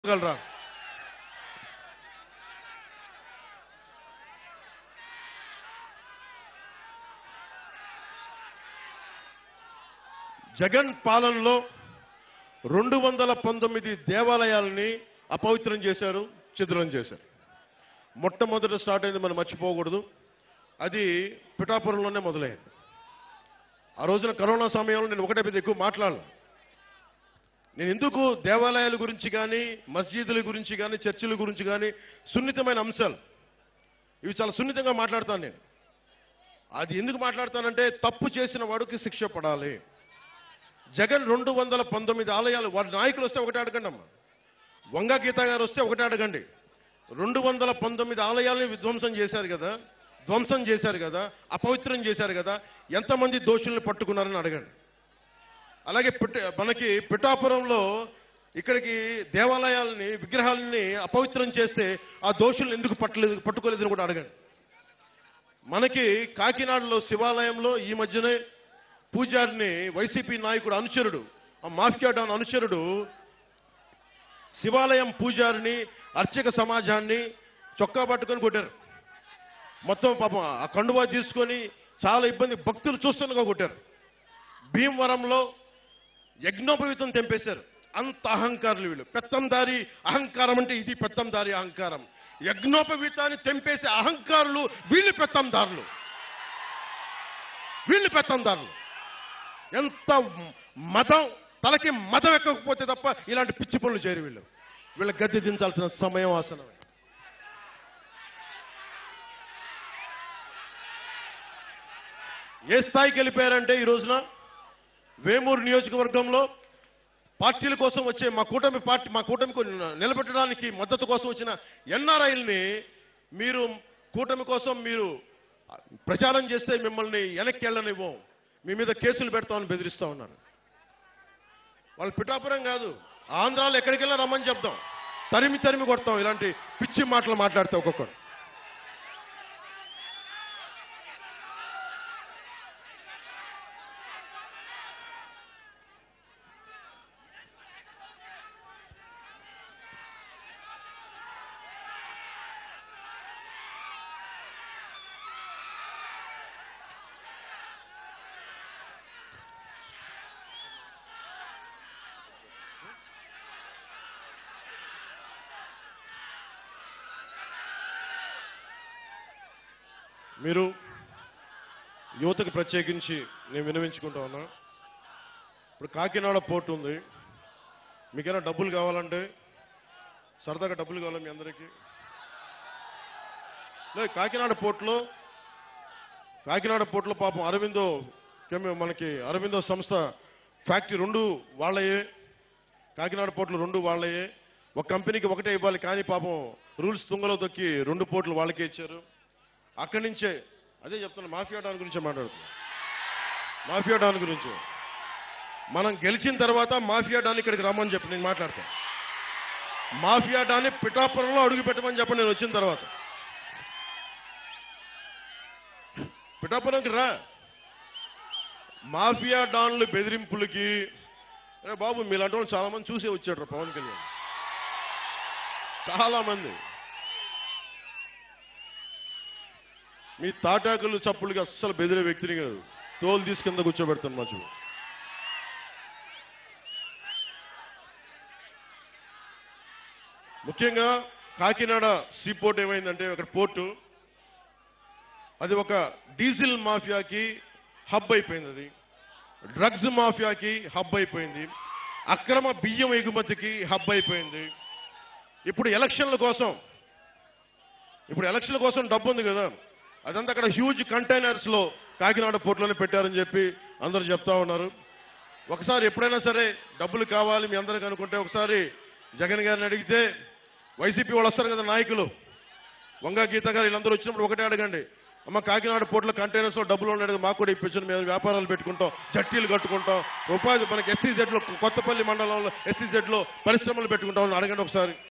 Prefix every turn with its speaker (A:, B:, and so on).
A: గలరా జగన్ పాలనలో రెండు వందల పంతొమ్మిది దేవాలయాలని అపవిత్రం చేశారు చిద్రం చేశారు మొట్టమొదట స్టార్ట్ అయింది మనం మర్చిపోకూడదు అది పిఠాపురంలోనే మొదలైంది ఆ రోజున కరోనా సమయంలో నేను ఒకటే పెద్ద ఎక్కువ మాట్లాడాలి నేను ఎందుకు దేవాలయాల గురించి కానీ మస్జిదుల గురించి కానీ చర్చిల గురించి కానీ సున్నితమైన అంశాలు ఇవి చాలా సున్నితంగా మాట్లాడతాను నేను అది ఎందుకు మాట్లాడతానంటే తప్పు చేసిన వాడికి శిక్ష పడాలి జగన్ రెండు వందల పంతొమ్మిది ఆలయాలు వారి నాయకులు వస్తే ఒకటే అడగండి అమ్మా వంగ గీత గారు వస్తే ఒకటే అడగండి రెండు వందల పంతొమ్మిది ఆలయాలని విధ్వంసం చేశారు కదా ధ్వంసం చేశారు కదా అపవిత్రం చేశారు కదా ఎంతమంది దోషుల్ని పట్టుకున్నారని అడగండి అలాగే పిట్ట మనకి పిఠాపురంలో ఇక్కడికి దేవాలయాలని విగ్రహాలని అపవిత్రం చేస్తే ఆ దోషుల్ని ఎందుకు పట్టలేదు పట్టుకోలేదని కూడా అడగండి మనకి కాకినాడలో శివాలయంలో ఈ మధ్యనే పూజారిని వైసీపీ నాయకుడు అనుచరుడు ఆ మాఫియా డాన్ అనుచరుడు శివాలయం పూజారిని అర్చక సమాజాన్ని చొక్కా పట్టుకొని కొట్టారు మొత్తం పాపం ఆ కండువా తీసుకొని చాలా ఇబ్బంది భక్తులు చూస్తుండగా కొట్టారు భీమవరంలో యజ్ఞోపవీతం తెంపేశారు అంత అహంకారులు వీళ్ళు పెత్తందారి అహంకారం అంటే ఇది పెత్తందారి అహంకారం యజ్ఞోపవీతాన్ని తెంపేసే అహంకారులు వీళ్ళు పెత్తందారులు వీళ్ళు పెత్తందారులు ఎంత మతం తలకి మతం ఎక్కకపోతే తప్ప ఇలాంటి పిచ్చి పనులు చేయరు వీళ్ళు వీళ్ళ గద్దె దించాల్సిన సమయం ఆసనమే ఏ స్థాయికి వెళ్ళిపోయారంటే ఈ రోజున వేమూరు నియోజకవర్గంలో పార్టీల కోసం వచ్చే మా కూటమి పార్టీ మా కూటమికి నిలబెట్టడానికి మద్దతు కోసం వచ్చిన ఎన్ఆర్ఐల్ని మీరు కూటమి కోసం మీరు ప్రచారం చేస్తే మిమ్మల్ని వెనక్కి వెళ్ళనివ్వం మీ మీద కేసులు పెడతామని బెదిరిస్తా ఉన్నారు వాళ్ళు పిఠాపురం కాదు ఆంధ్రాలో ఎక్కడికి వెళ్ళా రమ్మని చెప్దాం తరిమి తరిమి కొడతాం ఇలాంటి పిచ్చి మాటలు మాట్లాడితే ఒక్కొక్కడు మీరు యువతకు ప్రత్యేకించి నేను వినవించుకుంటా ఉన్నా ఇప్పుడు కాకినాడ పోర్టు ఉంది మీకైనా డబ్బులు కావాలంటే సరదాగా డబ్బులు కావాలి మీ అందరికీ లేదు కాకినాడ పోర్టులో కాకినాడ పోర్టులో పాపం అరవిందో కెమి- మనకి అరవిందో సంస్థ ఫ్యాక్టరీ రెండు వాళ్ళయే కాకినాడ పోర్టులు రెండు వాళ్ళయే ఒక కంపెనీకి ఒకటే ఇవ్వాలి కానీ పాపం రూల్స్ తుంగలో తొక్కి రెండు పోర్టులు వాళ్ళకే ఇచ్చారు అక్కడి నుంచే అదే చెప్తున్నా మాఫియా డాన్ గురించే మాట్లాడుతున్నా మాఫియా డాన్ గురించి మనం గెలిచిన తర్వాత మాఫియా డాన్ ఇక్కడికి రమ్మని చెప్పి నేను మాట్లాడతాను మాఫియా డాన్ని పిఠాపురంలో అడుగు పెట్టమని చెప్పండి నేను వచ్చిన తర్వాత పిఠాపురంకి రా మాఫియా డాన్లు బెదిరింపులకి అరే బాబు మీలాంటి వాళ్ళు చాలా మంది చూసే వచ్చాడు పవన్ కళ్యాణ్ చాలా మంది మీ తాటాకులు చప్పులకి అస్సలు బెదిరే వ్యక్తిని కాదు తోలు తీసి కింద కూర్చోబెడతాను మధ్య ముఖ్యంగా కాకినాడ సీ పోర్ట్ ఏమైందంటే అక్కడ పోర్టు అది ఒక డీజిల్ మాఫియాకి హబ్ అయిపోయింది అది డ్రగ్స్ మాఫియాకి హబ్ అయిపోయింది అక్రమ బియ్యం ఎగుమతికి హబ్ అయిపోయింది ఇప్పుడు ఎలక్షన్ల కోసం ఇప్పుడు ఎలక్షన్ల కోసం డబ్బు ఉంది కదా అదంతా అక్కడ హ్యూజ్ కంటైనర్స్ లో కాకినాడ పోర్టులోనే పెట్టారని చెప్పి అందరూ చెప్తా ఉన్నారు ఒకసారి ఎప్పుడైనా సరే డబ్బులు కావాలి మీ అందరికి అనుకుంటే ఒకసారి జగన్ గారిని అడిగితే వైసీపీ వాళ్ళు వస్తారు కదా నాయకులు వంగ గీత గారు వీళ్ళందరూ వచ్చినప్పుడు ఒకటే అడగండి అమ్మ కాకినాడ పోర్టులో కంటైనర్స్ లో డబ్బులు ఉన్నాడు మాకు కూడా ఇప్పించండి మేము వ్యాపారాలు పెట్టుకుంటాం జట్టీలు కట్టుకుంటాం ఉపాధి మనకి ఎస్సీజెడ్ లో కొత్తపల్లి మండలంలో ఎస్సీజెడ్ లో పరిశ్రమలు పెట్టుకుంటాం అని అడగండి ఒకసారి